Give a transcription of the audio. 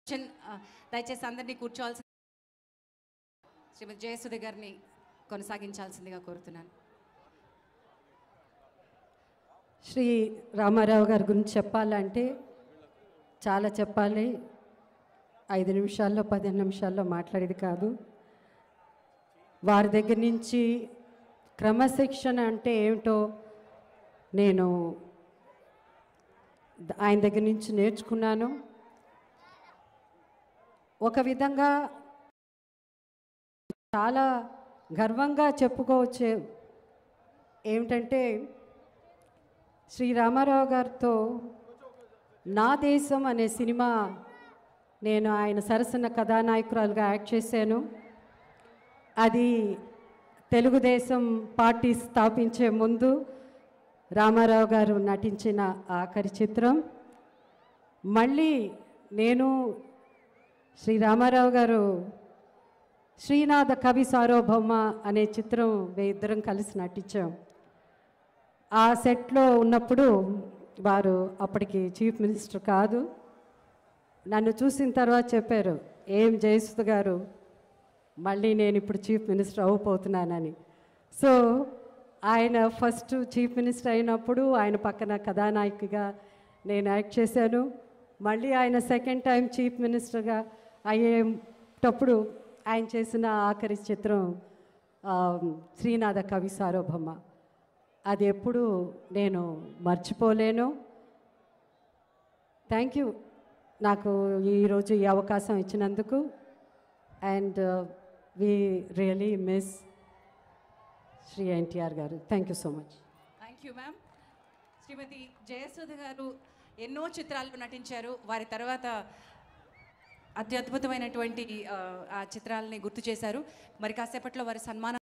చిన్- ఆ, దయచేసి అందరినీ కూర్చోవాల్సి శ్రీమతి జయసుధ గారిని కొనసాగించాల్సిందిగా కోరుతున్నాను శ్రీ రామారావు గారి గురించి చెప్పాలంటే చాలా చెప్పాలి ఐదు నిమిషాల్లో పదిహేను నిమిషాల్లో మాట్లాడేది కాదు వారి దగ్గర నుంచి క్రమశిక్షణ అంటే ఏమిటో నేను ద- ఆయన దగ్గర నుంచి నేర్చుకున్నాను ఒక విధంగా చాలా గర్వంగా చెప్పుకోవచ్చు ఏమిటంటే శ్రీ రామారావు గారితో నా దేశం అనే సినిమా నేను ఆయన సరసన కథానాయకురాలుగా యాక్ట్ చేశాను అది తెలుగుదేశం పార్టీ స్థాపించే ముందు రామారావు గారు నటించిన ఆఖరి చిత్రం మళ్ళీ నేను శ్రీ రామారావు గారు శ్రీనాథ కవి సార్వభౌమ అనే చిత్రం మేము ఇద్దరం కలిసి నటించాం ఆ సెట్లో ఉన్నప్పుడు వారు అప్పటికి చీఫ్ మినిస్టర్ కాదు నన్ను చూసిన తర్వాత చెప్పారు ఏం జయసుధ గారు మళ్ళీ నేను ఇప్పుడు చీఫ్ మినిస్టర్ అవ్వబోతున్నానని సో ఆయన ఫస్ట్ చీఫ్ మినిస్టర్ అయినప్పుడు ఆయన పక్కన కథానాయకిగా నేను యాక్ట్ చేశాను మళ్ళీ ఆయన సెకండ్ టైం చీఫ్ మినిస్టర్గా అయ్యేటప్పుడు ఆయన చేసిన ఆఖరి చిత్రం ఆ, శ్రీనాథ కవి సార్వభౌమ అది ఎప్పుడు నేను మర్చిపోలేను థ్యాంక్ యూ నాకు ఈరోజు ఈ అవకాశం ఇచ్చినందుకు and we really miss Shri NTR గారు thank you so much thank you ma'am Shrimati Jayasudha గారు ఎన్నో చిత్రాల్లో నటించారు వారి తర్వాత అత్యద్భుతమైనటువంటి ఆ, ఆ చిత్రాలని గుర్తు చేశారు మరి కాసేపట్లో వారి సన్మానం